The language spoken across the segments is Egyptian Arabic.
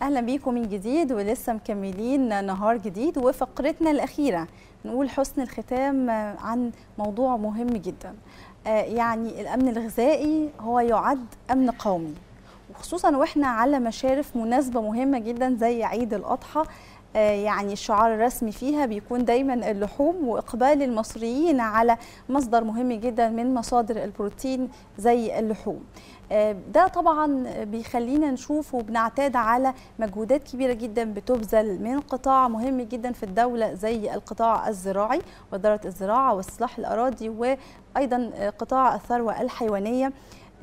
اهلا بيكم من جديد ولسه مكملين نهار جديد وفقرتنا الاخيره نقول حسن الختام عن موضوع مهم جدا يعني الامن الغذائي هو يعد امن قومي وخصوصا واحنا على مشارف مناسبه مهمه جدا زي عيد الاضحى يعني الشعار الرسمي فيها بيكون دايما اللحوم واقبال المصريين على مصدر مهم جدا من مصادر البروتين زي اللحوم ده طبعا بيخلينا نشوف وبنعتاد على مجهودات كبيره جدا بتبذل من قطاع مهم جدا في الدوله زي القطاع الزراعي وزاره الزراعه واصلاح الاراضي وايضا قطاع الثروه الحيوانيه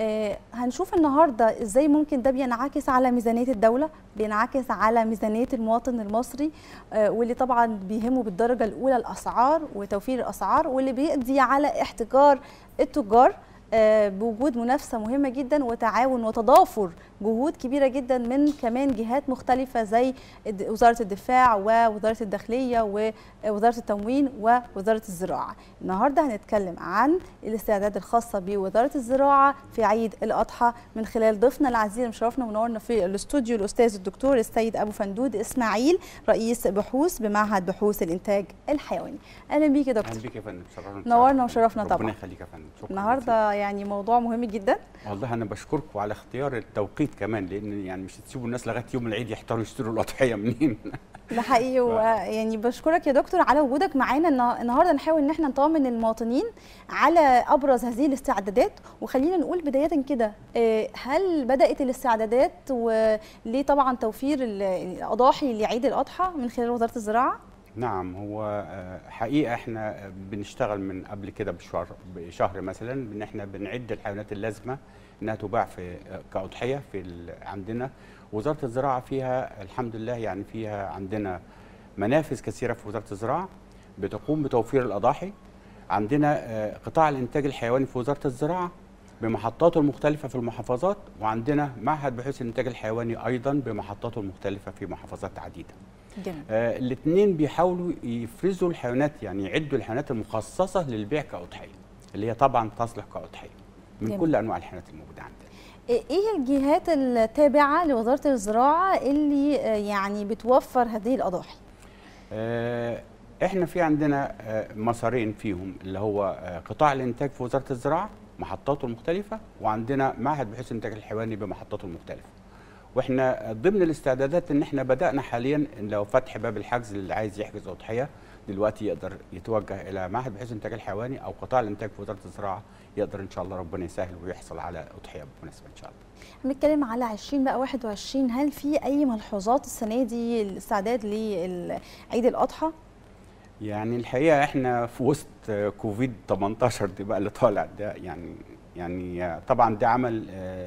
هنشوف النهارده ازاي ممكن ده بينعكس على ميزانيه الدوله بينعكس على ميزانيه المواطن المصري واللي طبعا بيهمه بالدرجه الاولى الاسعار وتوفير الاسعار واللي بيقضي على احتكار التجار بوجود منافسه مهمه جدا وتعاون وتضافر جهود كبيره جدا من كمان جهات مختلفه زي وزاره الدفاع ووزاره الداخليه ووزاره التموين ووزاره الزراعه. النهارده هنتكلم عن الاستعداد الخاصه بوزاره الزراعه في عيد الاضحى من خلال ضيفنا العزيز اللي مشرفنا ومنورنا في الاستوديو الاستاذ الدكتور السيد ابو فندود اسماعيل رئيس بحوث بمعهد بحوث الانتاج الحيواني. اهلا بيك يا دكتور. اهلا بيك يا فندم نورنا وشرفنا طبعا. ربنا يخليك يا فندم. النهارده يعني موضوع مهم جدا. والله انا بشكركم على اختيار التوقيت كمان لان يعني مش هتسيبوا الناس لغايه يوم العيد يحتاروا يشتروا الاضحيه منين ده حقيقي ويعني بشكرك يا دكتور على وجودك معانا النهارده نحاول ان احنا نطمن المواطنين على ابرز هذه الاستعدادات وخلينا نقول بدايه كده هل بدات الاستعدادات وليه طبعا توفير الاضاحي لعيد الاضحى من خلال وزاره الزراعه؟ نعم هو حقيقه احنا بنشتغل من قبل كده بشهر بشهر مثلا ان احنا بنعد الحيوانات اللازمه انها تباع في كاضحيه في عندنا وزاره الزراعه فيها الحمد لله يعني فيها عندنا منافذ كثيره في وزاره الزراعه بتقوم بتوفير الاضاحي عندنا قطاع الانتاج الحيواني في وزاره الزراعه بمحطاته المختلفه في المحافظات وعندنا معهد بحوث الانتاج الحيواني ايضا بمحطاته المختلفه في محافظات عديده جميل. آه الاثنين بيحاولوا يفرزوا الحيوانات يعني يعدوا الحيوانات المخصصه للبيع كاضحيه اللي هي طبعا تصلح كاضحيه من جميل. كل انواع الحيوانات الموجوده عندنا ايه الجهات التابعه لوزاره الزراعه اللي يعني بتوفر هذه الاضاحي آه احنا في عندنا آه مسارين فيهم اللي هو آه قطاع الانتاج في وزاره الزراعه محطاته المختلفه وعندنا معهد بحوث الانتاج الحيواني بمحطاته المختلفه واحنا ضمن الاستعدادات ان احنا بدانا حاليا إن لو فتح باب الحجز اللي عايز يحجز اضحيه دلوقتي يقدر يتوجه الى معهد بحوث الانتاج الحيواني او قطاع الانتاج في وزاره الزراعه يقدر ان شاء الله ربنا يسهل ويحصل على اضحيه بمناسبه ان شاء الله. بنتكلم على 20 بقى 21 هل في اي ملحوظات السنه دي الاستعداد لعيد الاضحى؟ يعني الحقيقه احنا في وسط كوفيد 18 دي بقى اللي طالع ده يعني يعني طبعا ده عمل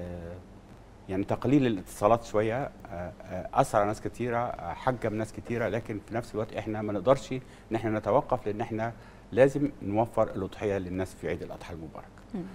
يعني تقليل الاتصالات شويه اثر على ناس كتيره حجم ناس كتيره لكن في نفس الوقت احنا ما نقدرش ان احنا نتوقف لان احنا لازم نوفر الاضحيه للناس في عيد الاضحى المبارك.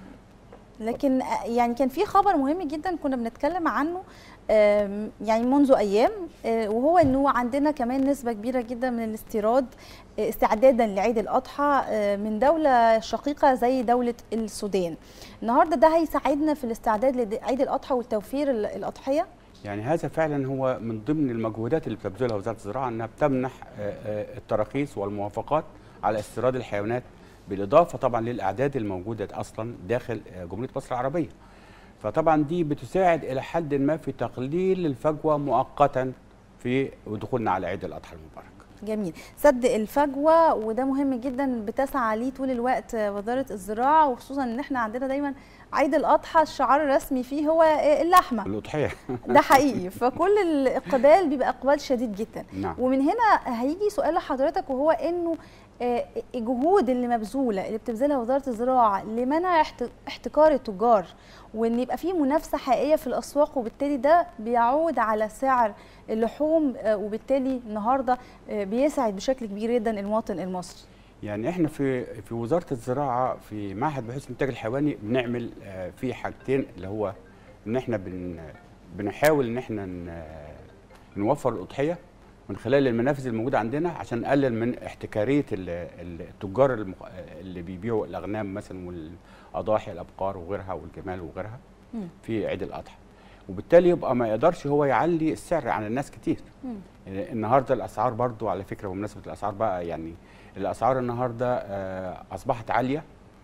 لكن يعني كان في خبر مهم جدا كنا بنتكلم عنه يعني منذ ايام وهو انه عندنا كمان نسبه كبيره جدا من الاستيراد استعدادا لعيد الاضحى من دوله شقيقه زي دوله السودان. النهارده ده هيساعدنا في الاستعداد لعيد الاضحى والتوفير الاضحيه؟ يعني هذا فعلا هو من ضمن المجهودات اللي بتبذلها وزاره الزراعه انها بتمنح التراخيص والموافقات على استيراد الحيوانات بالاضافه طبعا للاعداد الموجوده اصلا داخل جمهوريه مصر العربيه. فطبعا دي بتساعد الى حد ما في تقليل الفجوه مؤقتا في دخولنا على عيد الاضحى المبارك. جميل سد الفجوه وده مهم جدا بتسعى ليه طول الوقت وزاره الزراعه وخصوصا ان احنا عندنا دايما عيد الاضحى الشعار الرسمي فيه هو اللحمه الاضحيه ده حقيقي فكل الاقبال بيبقى اقبال شديد جدا نعم. ومن هنا هيجي سؤال لحضرتك وهو انه الجهود اللي مبذوله اللي بتبذلها وزاره الزراعه لمنع احتكار التجار وان يبقى في منافسه حقيقيه في الاسواق وبالتالي ده بيعود على سعر اللحوم وبالتالي النهارده بيساعد بشكل كبير جدا المواطن المصري. يعني احنا في في وزاره الزراعه في معهد بحوث الانتاج الحيواني بنعمل في حاجتين اللي هو ان احنا بن بنحاول ان احنا نوفر الاضحيه من خلال المنافذ الموجوده عندنا عشان نقلل من احتكاريه التجار اللي بيبيعوا الاغنام مثلا والاضاحي الابقار وغيرها والجمال وغيرها في عيد الاضحى وبالتالي يبقى ما يقدرش هو يعلي السعر عن الناس كتير مم. النهارده الاسعار برضو على فكره بمناسبه الاسعار بقى يعني الاسعار النهارده آه، اصبحت عاليه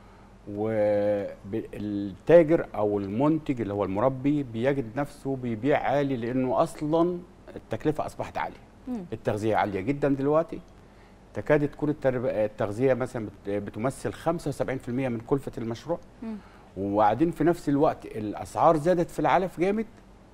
والتاجر او المنتج اللي هو المربي بيجد نفسه بيبيع عالي لانه اصلا التكلفه اصبحت عاليه مم. التغذيه عاليه جدا دلوقتي تكاد تكون الترب- التغذيه مثلا بت- بتمثل 75% من كلفه المشروع مم. وبعدين في نفس الوقت الاسعار زادت في العلف جامد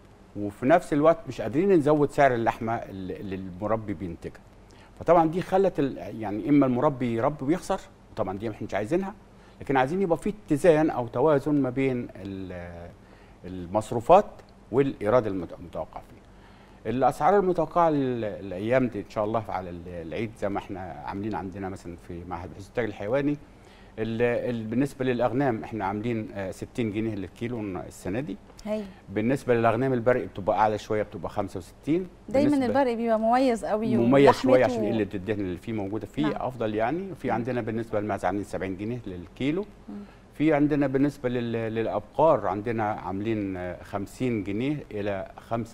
وفي نفس الوقت مش قادرين نزود سعر اللحمه اللي اللي المربي بينتجها فطبعا دي خلت ال- يعني اما المربي يربي ويخسر طبعا دي احنا مش عايزينها لكن عايزين يبقى في اتزان او توازن ما بين ال- المصروفات والايراد المت- المتوقع فيه الاسعار المتوقعه ال- الايام دي ان شاء الله على ال- العيد زي ما احنا عاملين عندنا مثلا في معهد بحوث الانتاج الحيواني ال- ال- بالنسبه للاغنام احنا عاملين آه، 60 جنيه للكيلو السنه دي هاي بالنسبه للاغنام البرقي بتبقى اعلى شويه بتبقى 65 دايما بالنسبة- البرق بيبقى مميز قوي مميز شويه ولحمته- عشان قله الدهن اللي فيه موجوده فيه نعم. افضل يعني في عندنا بالنسبه للماعز عاملين 70 جنيه للكيلو مم. في عندنا بالنسبه لل- للابقار عندنا عاملين آه، 50 جنيه الى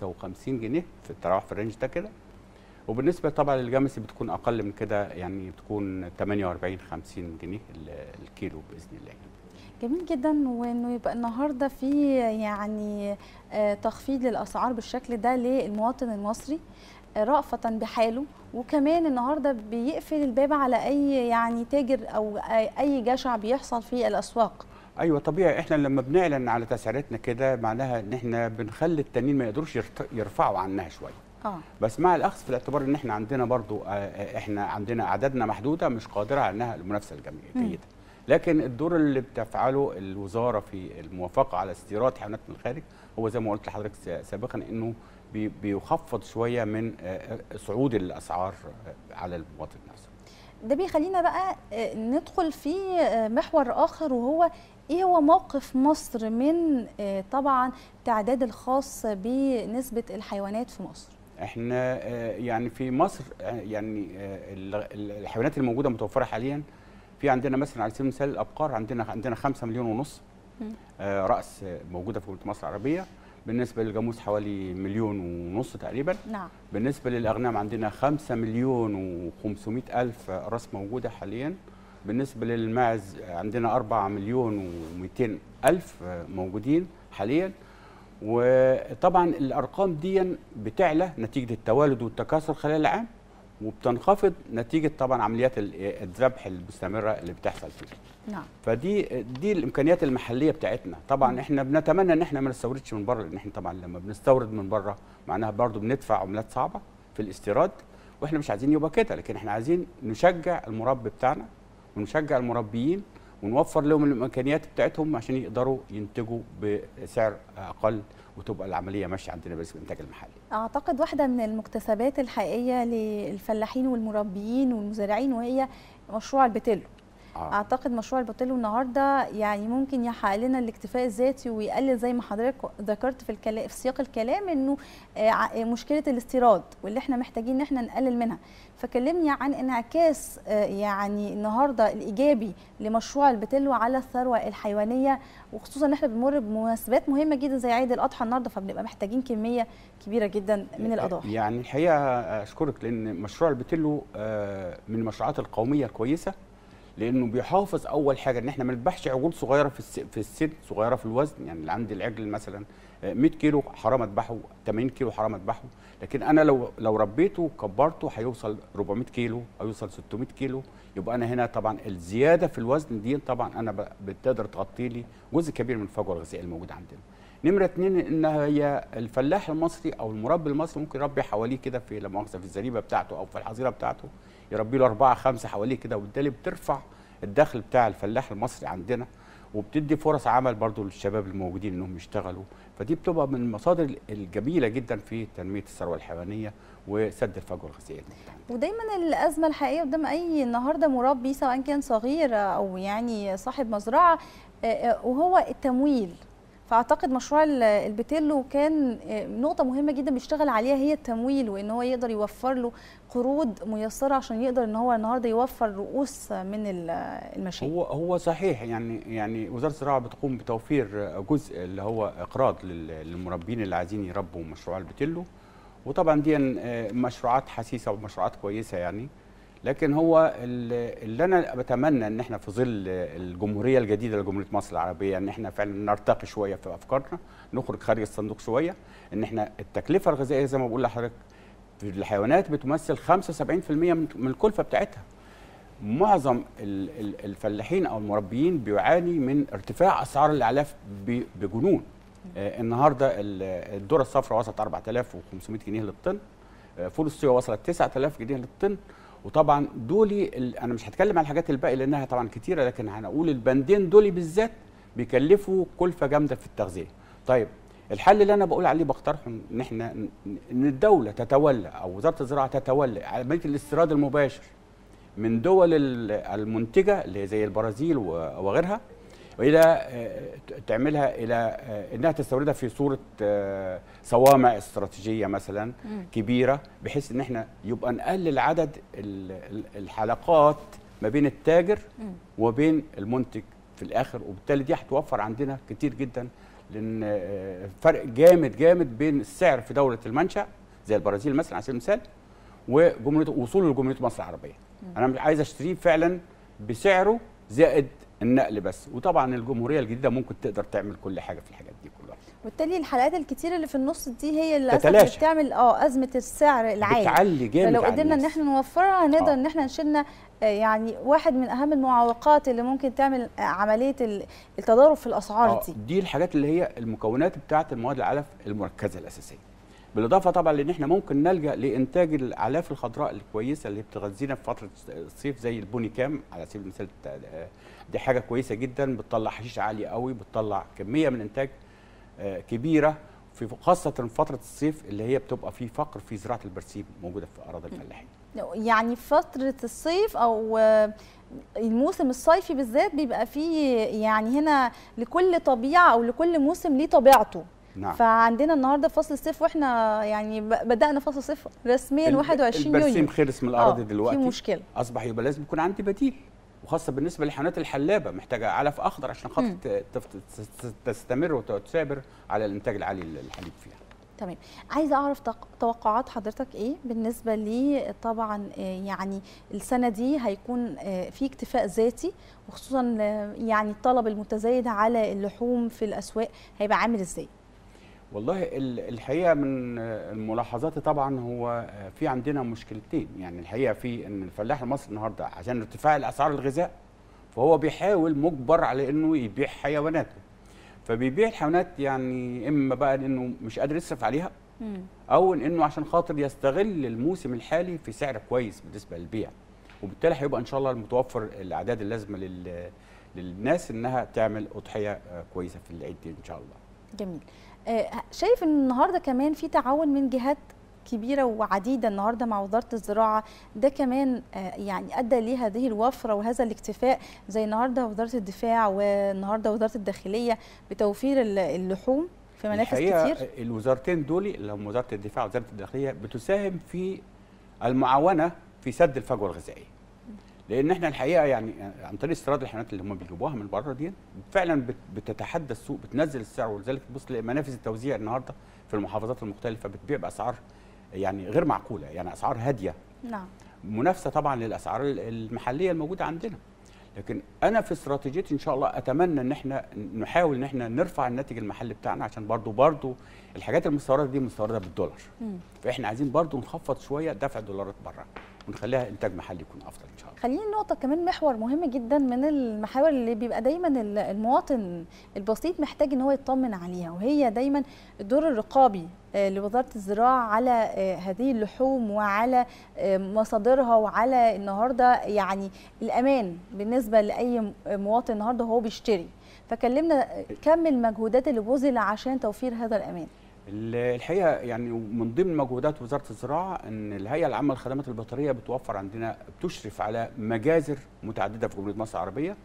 55 جنيه في التراوح في الرينج ده كده وبالنسبه طبعا للجمسي بتكون اقل من كده يعني بتكون 48 50 جنيه ال- الكيلو باذن الله جميل جدا وانه يبقى النهارده في يعني آه، تخفيض للاسعار بالشكل ده للمواطن المصري آه، رأفة بحاله وكمان النهارده بيقفل الباب على اي يعني تاجر او اي أي جشع بيحصل في الاسواق ايوه طبيعي احنا لما بنعلن على تسعيرتنا كده معناها ان احنا بنخلي التانيين ما يقدروش يرت- يرفعوا عنها شويه اه بس مع الاخذ في الاعتبار ان احنا عندنا برضو آه، آه، احنا عندنا اعدادنا محدوده مش قادره على انها المنافسه الجميله مم. جيده لكن الدور اللي بتفعله الوزاره في الموافقه على استيراد حيوانات من الخارج هو زي ما قلت لحضرتك س- سابقا انه بي- بيخفض شويه من آه، آه، صعود الاسعار آه، على المواطن نفسه ده بيخلينا بقى آه، ندخل في آه، محور اخر وهو ايه هو موقف مصر من آه، طبعا التعداد الخاص بنسبه الحيوانات في مصر احنا آه، يعني في مصر آه، يعني آه، ال- ال- الحيوانات الموجوده متوفره حاليا في عندنا مثلا على سبيل المثال الابقار عندنا عندنا 5 مليون ونص مم. آه، راس آه، موجوده في جمهوريه مصر العربيه بالنسبه للجاموس حوالي مليون ونص تقريبا نعم بالنسبه للاغنام عندنا 5 مليون و500 الف راس موجوده حاليا بالنسبه للماعز عندنا 4 مليون و200 الف آه، موجودين حاليا وطبعا الارقام دي بتعلى نتيجه التوالد والتكاثر خلال العام وبتنخفض نتيجه طبعا عمليات ال- الذبح المستمره اللي بتحصل فيه نعم فدي دي الامكانيات المحليه بتاعتنا طبعا احنا بنتمنى ان احنا ما نستوردش من بره لان احنا طبعا لما بنستورد من بره معناها برضو بندفع عملات صعبه في الاستيراد واحنا مش عايزين يبقى كده لكن احنا عايزين نشجع المربي بتاعنا ونشجع المربيين ونوفر لهم الامكانيات بتاعتهم عشان يقدروا ينتجوا بسعر اقل وتبقى العمليه ماشيه عندنا بالنسبه للانتاج المحلي اعتقد واحده من المكتسبات الحقيقيه للفلاحين والمربيين والمزارعين وهي مشروع البتلو آه. اعتقد مشروع البتلو النهارده يعني ممكن يحقق لنا الاكتفاء الذاتي ويقلل زي ما حضرتك ذكرت في الكلام في سياق الكلام انه آه، ع- مشكله الاستيراد واللي احنا محتاجين ان احنا نقلل منها فكلمني عن انعكاس آه، يعني النهارده الايجابي لمشروع البتلو على الثروه الحيوانيه وخصوصا ان احنا بنمر بمناسبات مهمه جدا زي عيد الاضحى النهارده فبنبقى محتاجين كميه كبيره جدا من الاضاحي يعني الحقيقه اشكرك لان مشروع البتلو آه، من المشروعات القوميه الكويسه لانه بيحافظ اول حاجه ان احنا ما نذبحش عجول صغيره في الس- في السن صغيره في الوزن يعني اللي عندي العجل مثلا آه، 100 كيلو حرام اذبحه 80 كيلو حرام اذبحه لكن انا لو لو ربيته وكبرته هيوصل 400 كيلو او يوصل 600 كيلو يبقى انا هنا طبعا الزياده في الوزن دي طبعا انا ب- بتقدر تغطي لي جزء كبير من الفجوه الغذائيه الموجوده عندنا نمرة اتنين ان هي الفلاح المصري او المربي المصري ممكن يربي حواليه كده في لا مؤاخذه في الزريبه بتاعته او في الحظيره بتاعته يربي له اربعه خمسه حواليه كده وبالتالي بترفع الدخل بتاع الفلاح المصري عندنا وبتدي فرص عمل برضو للشباب الموجودين انهم يشتغلوا فدي بتبقى من المصادر الجميله جدا في تنميه الثروه الحيوانيه وسد الفجوه الغذائيه الموجودة عندنا. ودايما الازمه الحقيقيه قدام اي النهارده مربي سواء كان صغير او يعني صاحب مزرعه آه، آه، وهو التمويل فاعتقد مشروع ال- البتيلو كان آه، نقطه مهمه جدا بيشتغل عليها هي التمويل وان هو يقدر يوفر له قروض ميسره عشان يقدر ان هو النهارده يوفر رؤوس من ال- المشاريع هو هو صحيح يعني يعني وزاره الزراعه بتقوم بتوفير جزء اللي هو اقراض لل- للمربين اللي عايزين يربوا مشروع البتلو وطبعا دي آه، مشروعات حسيسه ومشروعات كويسه يعني لكن هو ال- اللي انا بتمنى ان احنا في ظل الجمهوريه الجديده لجمهوريه مصر العربيه ان احنا فعلا نرتقي شويه في افكارنا نخرج خارج الصندوق شويه ان احنا التكلفه الغذائيه زي ما بقول لحضرتك في الحيوانات بتمثل 75% من من الكلفه بتاعتها معظم ال- ال- الفلاحين او المربيين بيعاني من ارتفاع اسعار الاعلاف ب- بجنون آه النهارده ال- الذره الصفراء وصلت 4500 جنيه للطن آه فول الصويا وصلت 9000 جنيه للطن وطبعا دولي ال- انا مش هتكلم على الحاجات الباقيه لانها طبعا كتيره لكن هنقول البندين دولي بالذات بيكلفوا كلفه جامده في التغذيه طيب الحل اللي انا بقول عليه بقترحه ان احنا ن- ان الدوله تتولى او وزاره الزراعه تتولى عمليه الاستيراد المباشر من دول ال- المنتجه اللي هي زي البرازيل و- وغيرها والى آه، ت- تعملها الى آه، انها تستوردها في صوره آه، صوامع استراتيجيه مثلا مم. كبيره بحيث ان احنا يبقى نقلل عدد ال- ال- الحلقات ما بين التاجر مم. وبين المنتج في الاخر وبالتالي دي هتوفر عندنا كتير جدا لان آه، فرق جامد جامد بين السعر في دوله المنشا زي البرازيل مثلا على سبيل المثال وجمهوريه وصوله لجمهوريه مصر العربيه انا مش عايز اشتريه فعلا بسعره زائد النقل بس وطبعا الجمهوريه الجديده ممكن تقدر تعمل كل حاجه في الحاجات دي كلها وبالتالي الحلقات الكتير اللي في النص دي هي اللي للاسف تتلاشى. بتعمل اه ازمه السعر العالي بتعلي جامد فلو على قدرنا ان الناس. احنا نوفرها هنقدر آه. ان احنا نشيلنا آه، يعني واحد من اهم المعوقات اللي ممكن تعمل آه، عمليه ال- التضارب في الاسعار آه، دي دي الحاجات اللي هي المكونات بتاعه المواد العلف المركزه الاساسيه بالاضافه طبعا لان احنا ممكن نلجا لانتاج الاعلاف الخضراء الكويسه اللي بتغذينا في فتره الصيف زي البوني كام على سبيل المثال آه، دي حاجه كويسه جدا بتطلع حشيش عالي قوي بتطلع كميه من انتاج آه، كبيره في خاصه فتره الصيف اللي هي بتبقى في فقر في زراعه البرسيم موجوده في اراضي الفلاحين يعني فتره الصيف او آه، الموسم الصيفي بالذات بيبقى فيه يعني هنا لكل طبيعه او لكل موسم ليه طبيعته نعم فعندنا النهارده فصل الصيف واحنا يعني ب- بدانا فصل الصيف رسميا الب- 21 البرسيم يونيو خلص من آه، الاراضي دلوقتي في مشكله اصبح يبقى لازم يكون عندي بديل وخاصه بالنسبه للحيوانات الحلابه محتاجه علف اخضر عشان خاطر مم. ت- تف- تس- تستمر وتثابر على الانتاج العالي للحليب فيها تمام عايزه اعرف تق- توقعات حضرتك ايه بالنسبه لي طبعا آه، يعني السنه دي هيكون آه، في اكتفاء ذاتي وخصوصا آه، يعني الطلب المتزايد على اللحوم في الاسواق هيبقى عامل ازاي والله ال- الحقيقه من آه، ملاحظاتي طبعا هو آه، في عندنا مشكلتين يعني الحقيقه في ان الفلاح المصري النهارده عشان ارتفاع الاسعار الغذاء فهو بيحاول مجبر على انه يبيع حيواناته فبيبيع الحيوانات يعني اما بقى انه مش قادر يصرف عليها او انه عشان خاطر يستغل الموسم الحالي في سعر كويس بالنسبه للبيع وبالتالي هيبقى ان شاء الله المتوفر الاعداد اللازمه لل للناس انها تعمل اضحيه آه، كويسه في العيد دي ان شاء الله جميل آه، شايف ان النهارده كمان في تعاون من جهات كبيره وعديده النهارده مع وزاره الزراعه ده كمان آه، يعني ادى لهذه الوفره وهذا الاكتفاء زي النهارده وزاره الدفاع والنهارده وزاره الداخليه بتوفير ال- اللحوم في منافذ الحقيقة كتير الوزارتين دول اللي هم وزاره الدفاع ووزاره الداخليه بتساهم في المعاونه في سد الفجوه الغذائيه لان احنا الحقيقه يعني عن طريق استيراد الحيوانات اللي هم بيجيبوها من بره دي فعلا بت- بتتحدى السوق بتنزل السعر ولذلك تبص لمنافذ التوزيع النهارده في المحافظات المختلفه بتبيع باسعار يعني غير معقوله يعني اسعار هاديه نعم منافسه طبعا للاسعار المحليه الموجوده عندنا لكن انا في استراتيجيتي ان شاء الله اتمنى ان احنا نحاول ان احنا نرفع الناتج المحلي بتاعنا عشان برضو برضو الحاجات المستورده دي مستورده بالدولار مم. فاحنا عايزين برضو نخفض شويه دفع الدولارات بره ونخليها انتاج محلي يكون افضل ان شاء الله خليني نقطة كمان محور مهم جدا من المحاور اللي بيبقى دايما ال- المواطن البسيط محتاج ان هو يطمن عليها وهي دايما الدور الرقابي آه، لوزارة الزراعة على آه، هذه اللحوم وعلى آه، مصادرها وعلى النهاردة يعني الأمان بالنسبة لأي م- مواطن النهاردة وهو بيشتري فكلمنا كم المجهودات اللي بذل عشان توفير هذا الأمان ال- الحقيقه يعني من ضمن مجهودات وزاره الزراعه ان الهيئه العامه للخدمات البيطريه بتوفر عندنا بتشرف على مجازر متعدده في جمهوريه مصر العربيه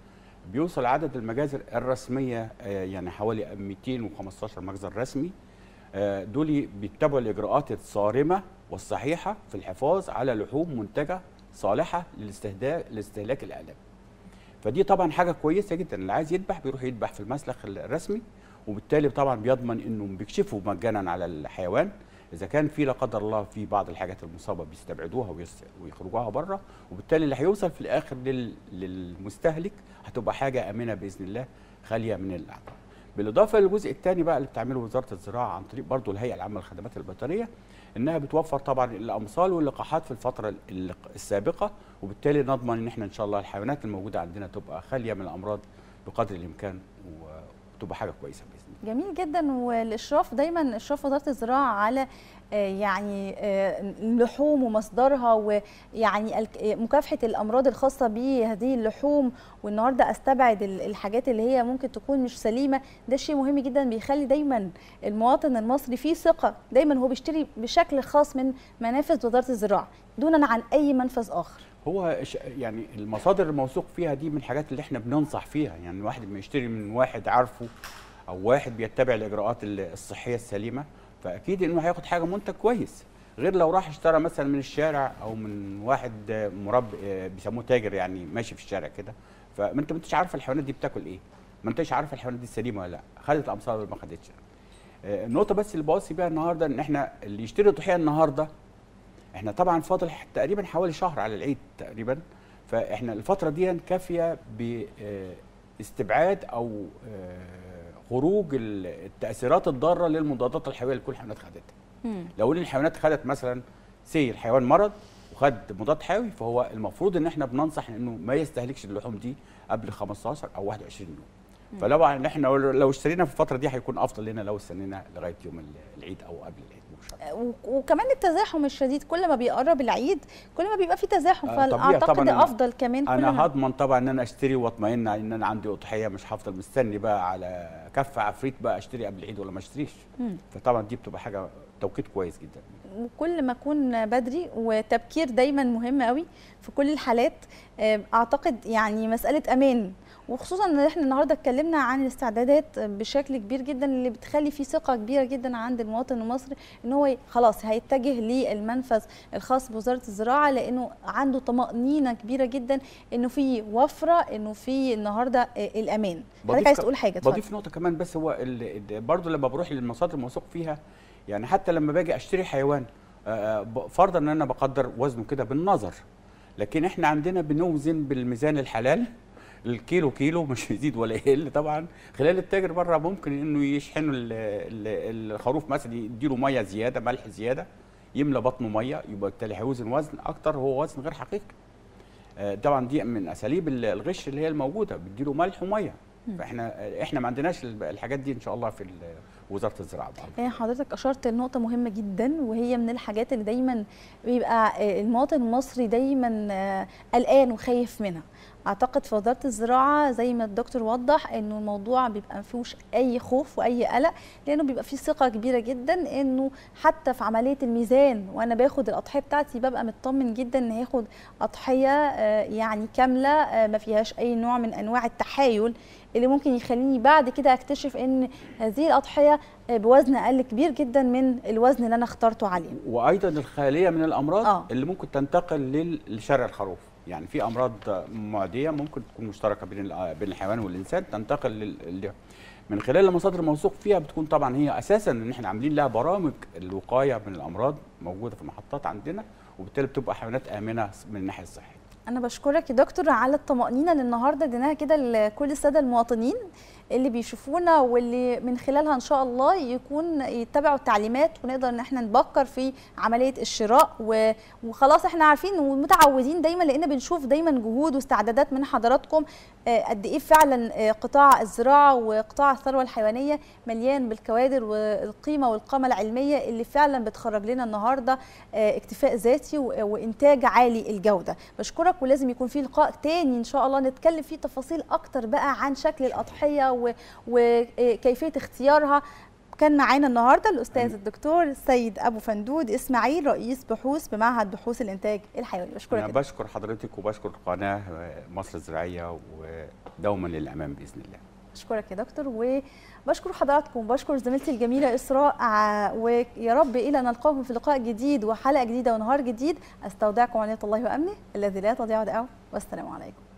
بيوصل عدد المجازر الرسميه آه، يعني حوالي 215 مخزن رسمي آه، دول بيتبعوا الاجراءات الصارمه والصحيحه في الحفاظ على لحوم منتجه صالحه للاستهداء لاستهلاك الاعلام فدي طبعا حاجه كويسه جدا اللي عايز يذبح بيروح يذبح في المسلخ الرسمي وبالتالي طبعا بيضمن انه بيكشفوا مجانا على الحيوان اذا كان في لا قدر الله في بعض الحاجات المصابه بيستبعدوها ويس- ويخرجوها بره وبالتالي اللي هيوصل في الاخر لل... للمستهلك هتبقى حاجه امنه باذن الله خاليه من الاعضاء بالاضافه للجزء الثاني بقى اللي بتعمله وزاره الزراعه عن طريق برضو الهيئه العامه للخدمات البيطريه انها بتوفر طبعا الامصال واللقاحات في الفتره ال- السابقه وبالتالي نضمن ان احنا ان شاء الله الحيوانات الموجوده عندنا تبقى خاليه من الامراض بقدر الامكان وتبقى حاجه كويسه باذن الله جميل جدا والاشراف دايما اشراف وزاره الزراعه على آه، يعني آه، اللحوم ومصدرها ويعني الك- آه، مكافحه الامراض الخاصه بهذه اللحوم والنهارده استبعد ال- الحاجات اللي هي ممكن تكون مش سليمه ده شيء مهم جدا بيخلي دايما المواطن المصري فيه ثقه دايما هو بيشتري بشكل خاص من منافذ وزاره الزراعه دونا عن اي منفذ اخر هو ش- يعني المصادر الموثوق فيها دي من الحاجات اللي احنا بننصح فيها يعني الواحد ما يشتري من واحد عارفه او واحد بيتبع الاجراءات ال- الصحيه السليمه فاكيد انه هياخد حاجه منتج كويس غير لو راح اشترى مثلا من الشارع او من واحد مرب بيسموه تاجر يعني ماشي في الشارع كده فما انت ما انتش عارف الحيوانات دي بتاكل ايه ما انتش عارف الحيوانات دي سليمه ولا لا خدت امصار ولا ما خدتش آه، النقطه بس اللي بوصي بيها النهارده ان احنا اللي يشتري ضحيه النهارده احنا طبعا فاضل تقريبا حوالي شهر على العيد تقريبا فاحنا الفتره دي كافيه باستبعاد او آه، خروج ال- التاثيرات الضاره للمضادات الحيويه اللي كل الحيوانات خدتها لو ان الحيوانات خدت مثلا سي الحيوان مرض وخد مضاد حيوي فهو المفروض ان احنا بننصح انه ما يستهلكش اللحوم دي قبل 15 او 21 يوم فطبعا ان احنا لو اشترينا في الفتره دي هيكون افضل لنا لو استنينا لغايه يوم العيد او قبل العيد مباشره و- وكمان التزاحم الشديد كل ما بيقرب العيد كل ما بيبقى في تزاحم آه، طبيعي فاعتقد طبعاً ده أنا- افضل كمان كل انا ما هضمن طبعا ان انا اشتري واطمئن ان انا عندي اضحيه مش هفضل مستني بقى على كف عفريت بقى اشتري قبل العيد ولا ما اشتريش مم. فطبعا دي بتبقى حاجه توقيت كويس جدا وكل ما اكون بدري وتبكير دايما مهم قوي في كل الحالات آه، اعتقد يعني مساله امان وخصوصا ان احنا النهارده اتكلمنا عن الاستعدادات بشكل كبير جدا اللي بتخلي فيه ثقه كبيره جدا عند المواطن المصري ان هو خلاص هيتجه للمنفذ الخاص بوزاره الزراعه لانه عنده طمانينه كبيره جدا انه في وفره انه في النهارده آه، الامان حضرتك بضيف عايز ك- تقول حاجه اتفضل. بضيف نقطه كمان بس هو ال- ال- برضه لما بروح للمصادر الموثوق فيها يعني حتى لما باجي اشتري حيوان آه، ب- فرضا ان انا بقدر وزنه كده بالنظر لكن احنا عندنا بنوزن بالميزان الحلال الكيلو كيلو مش يزيد ولا يقل طبعا خلال التاجر بره ممكن انه يشحنوا ال- ال- الخروف مثلا يديله ميه زياده ملح زياده يملى بطنه ميه يبقى بالتالي هيوزن وزن اكتر هو وزن غير حقيقي آه، طبعا دي من اساليب ال- الغش اللي هي الموجوده بيديله ملح وميه فاحنا احنا ما عندناش ال- الحاجات دي ان شاء الله في ال- وزاره الزراعه برضه. آه، حضرتك اشرت لنقطه مهمه جدا وهي من الحاجات اللي دايما بيبقى آه، المواطن المصري دايما آه، قلقان وخايف منها اعتقد في وزاره الزراعه زي ما الدكتور وضح انه الموضوع بيبقى ما فيهوش اي خوف واي قلق لانه بيبقى فيه ثقه كبيره جدا انه حتى في عمليه الميزان وانا باخد الاضحيه بتاعتي ببقى مطمن جدا ان هاخد اضحيه آه، يعني كامله آه، ما فيهاش اي نوع من انواع التحايل اللي ممكن يخليني بعد كده اكتشف ان هذه الاضحيه آه، بوزن اقل كبير جدا من الوزن اللي انا اخترته عليه وايضا الخاليه من الامراض آه. اللي ممكن تنتقل لل- لشرع الخروف يعني في امراض معديه ممكن تكون مشتركه بين ال- بين الحيوان والانسان تنتقل لل... ل- من خلال المصادر الموثوق فيها بتكون طبعا هي اساسا ان احنا عاملين لها برامج الوقايه من الامراض موجوده في المحطات عندنا وبالتالي بتبقى حيوانات امنه من الناحيه الصحيه انا بشكرك يا دكتور على الطمانينه اللي النهارده اديناها كده لكل الساده المواطنين اللي بيشوفونا واللي من خلالها ان شاء الله يكون يتبعوا التعليمات ونقدر ان احنا نبكر في عمليه الشراء و- وخلاص احنا عارفين ومتعودين دايما لان بنشوف دايما جهود واستعدادات من حضراتكم آه، قد ايه فعلا آه، قطاع الزراعه وقطاع الثروه الحيوانيه مليان بالكوادر والقيمه والقامه العلميه اللي فعلا بتخرج لنا النهارده آه، اكتفاء ذاتي و- وانتاج عالي الجوده بشكرك ولازم يكون في لقاء تاني ان شاء الله نتكلم فيه تفاصيل اكتر بقى عن شكل الاضحيه و- وكيفيه اختيارها كان معانا النهارده الاستاذ الدكتور السيد ابو فندود اسماعيل رئيس بحوث بمعهد بحوث الانتاج الحيواني بشكرك انا جداً. بشكر حضرتك وبشكر قناه مصر الزراعيه ودوما للامام باذن الله بشكرك يا دكتور وبشكر حضراتكم وبشكر زميلتي الجميله اسراء ع- ويا رب الى نلقاكم في لقاء جديد وحلقه جديده ونهار جديد استودعكم عنايه الله وامنه الذي لا تضيع ودائعه والسلام عليكم